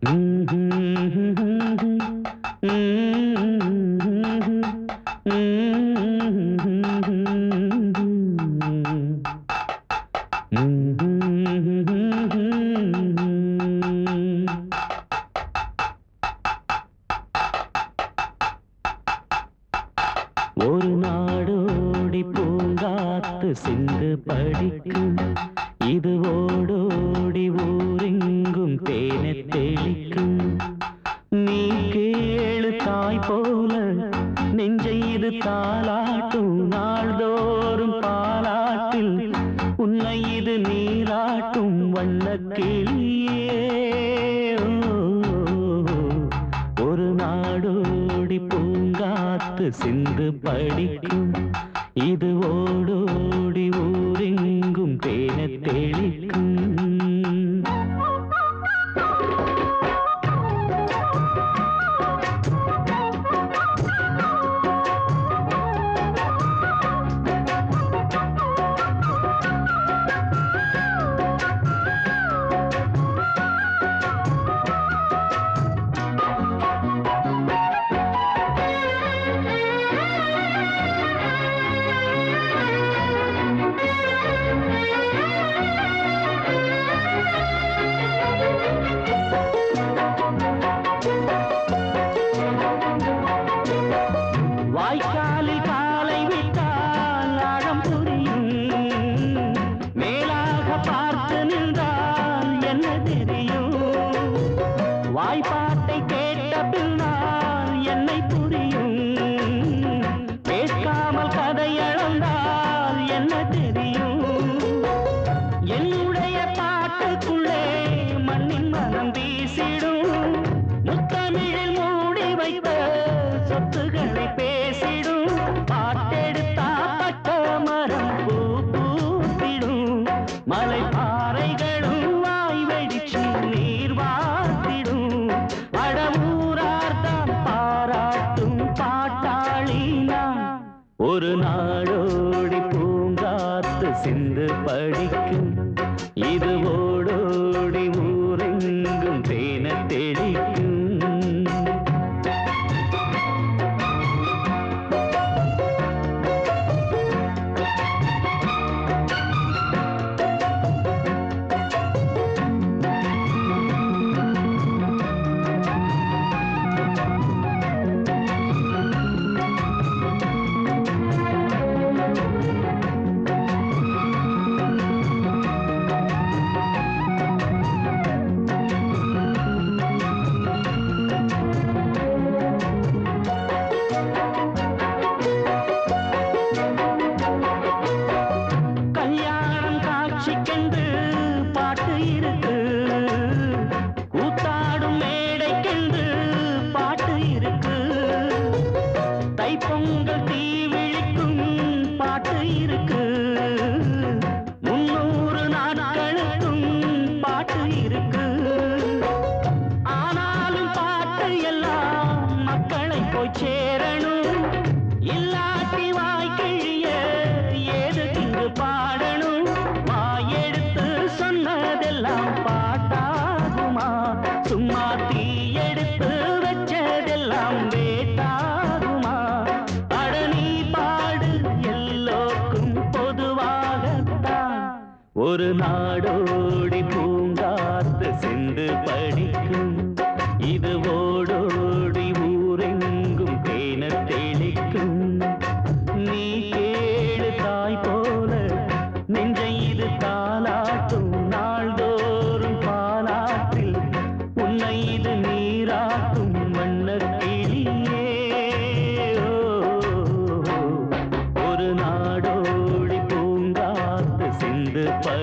ஒரு நாடோடி பூங்காத்து சிந்து படிக்கும் இது ஓடோடி ஊரெங்கும் தேனை தெளிக்கும் நீ கேளு தாய் போல நெஞ்சை இது தாளாட்டும் நாள்தோறும் பாலாட்டில் உன்னை இது நீராட்டும் வண்ண கிளியே ஒரு நாடோடி பூங்காத்து சிந்து படிக்கும் இது ஓடோடி ஊரெங்கும் தேன தெளிக்கும் வாய்க்காலில் காலை விட்டால் ஆழம் புரியும் மேலாக பார்த்து நின்றால் என்ன தெரியும் வாய்ப்பாட்டை கேட்ட பின்னால் என்னை புரியும் பேசாமல் கதை அளந்தால் என்ன தெரியும் என்னுடைய பாட்டுக்குள்ளே மண்ணின் மனம் வீசிடும் முத்தமிழில் மூடி வைத்த சொத்துக்களை பேசிடும் பாட்டெடுத்தா பட்ட மரம் பூ பூத்திடும் மலை பாறைகளும் வாய் வெடிச்சு நீர் வாத்திடும் அடமூரார்தான் பாராட்டும் பாட்டாளி நான் ஒரு நாடோடி பூங்காத்து சிந்து படிக்கும் இது ஓடோடி ஊரெங்கும் தேன தெளிக்கும் கல்யாணம் காட்சிக்கென்று பாட்டு இருக்கு கூத்தாடும் மேடைக்கென்று பாட்டு இருக்கு தைப்பொங்கல் தீ விழிக்கும் பாட்டு இருக்கு முன்னூறு நாட்களுக்கும் பாட்டு இருக்கு ஆனாலும் பாட்டு எல்லாம் மக்களை போய் சேரணும் இல்லாட்டி வாய்க்கிழிய ஏது இங்கு பாடணும் வாயெடுத்து சொன்னதெல்லாம் பாட்டாகுமா சும்மா தீ எடுத்து வச்சதெல்லாம் வேட்டாகுமா அட நீ பாடு எல்லோருக்கும் பொதுவாகத்தான் ஒரு நாடோடி பூங்காத்து சென்று படிக்கும் இது ஓடோடி ஊரெங்கும் தேன தெளிக்கும் நீ கேளு தாய் போல நெஞ்சை இது தாளாட்டும் நாள்தோறும் பாலாற்றில் உன்னை இது நீராட்டும் வண்ண கிளியே ஓ, ஒரு நாடோடி பூங்காத்து சிந்து ப